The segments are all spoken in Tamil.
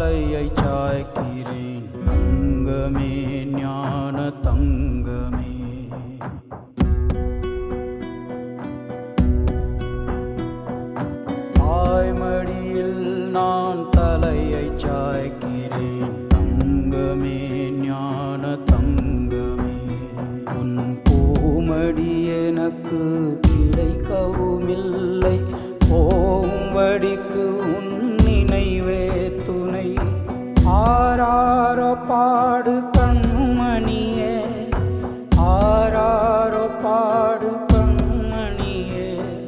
தலையை சாய்க்கிறேன் தங்கமே ஞான தங்கமே தாய்மடியில் நான் தலையை சாய்க்கிறேன் தங்கமே ஞான தங்கமே உன் பூமடி எனக்கு கிடைக்கவும் இல்லை போம்படிக்கு உன் நினைவே துணை ஆராரோ பாடு கண்மணியே ஆராரோ பாடு கண்மணியே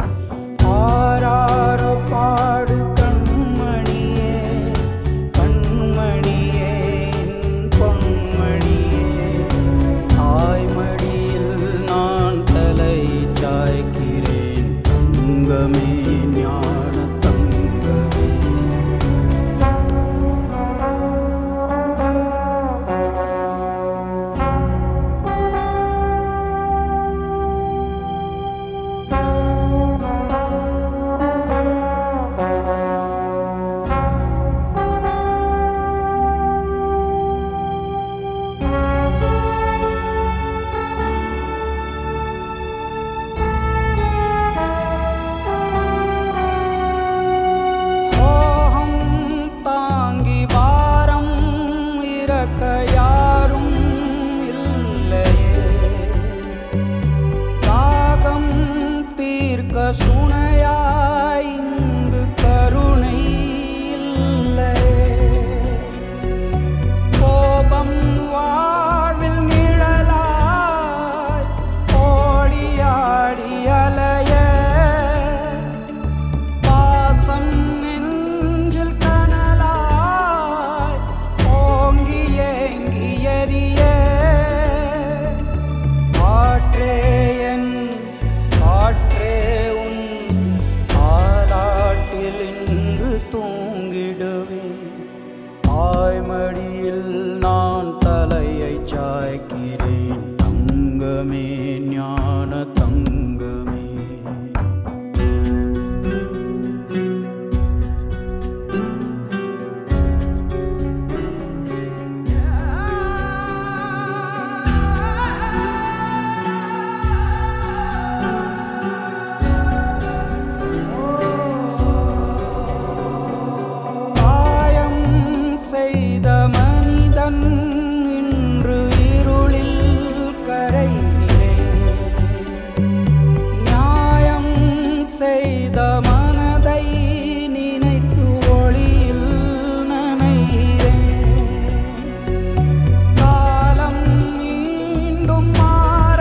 ஆராரோ பாடு கண்மணியே கண்மணியே என் பொன்மணியே தாய்மடியில் நான் தலை சாய்க்கிறேன் தங்கமே ஞான தங்கமே சோகம் தாங்கி வாரம் இறக்க யாரும் இல்லையே தாகம் தீர்க்க சுனையாய் இங்கு கருணை இல்லையே கோபம் வாழ்வில் நிழலாய் ஓடியாடி அலைய பாசம் நெஞ்சில் கனலாய் ஓங்கி ஏங்கி எரிய காற்றே என் காற்றே உன் ஆலாட்டில் இன்று தூங்கிடுவேன் தாய்மடியில் நான் தலையை சாய்க்கிறேன் தங்கமே ஞான தங்கமே காயம் செய்த மனிதன் இன்று இருளில் கரையிலே நியாயம் செய்த மனதை நினைத்து ஒளியில் நனைகிறேன் காலம் மீண்டும் மாற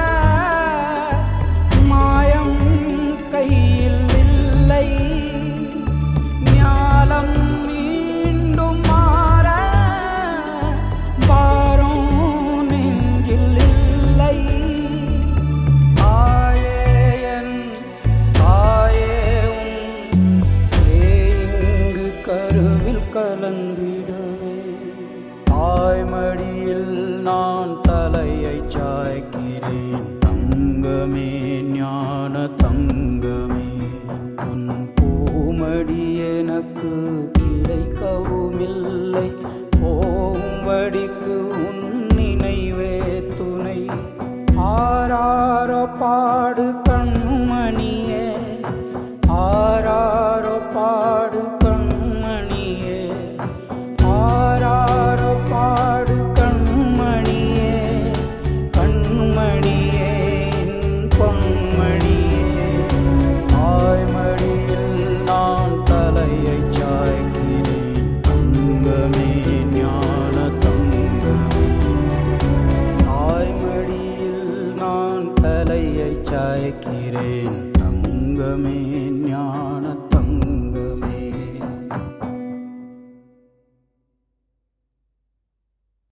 மாயம் கையில் இல்லை ஞாலம் மீண்டும் மாற பாரம் நெஞ்சில் இல்லை தாயே என் தாயே உன் சேங்கு கருவில் கலந்திடவே தாய்மடியில் நான் தலையை சாய்க்கிறேன் தங்கமே ஞான தங்கமே உன் பூமடி எனக்கு கிடைக்கவும் இல்லை போம்படிக்கு உன் நினைவே துணை ஆராரோ பாடு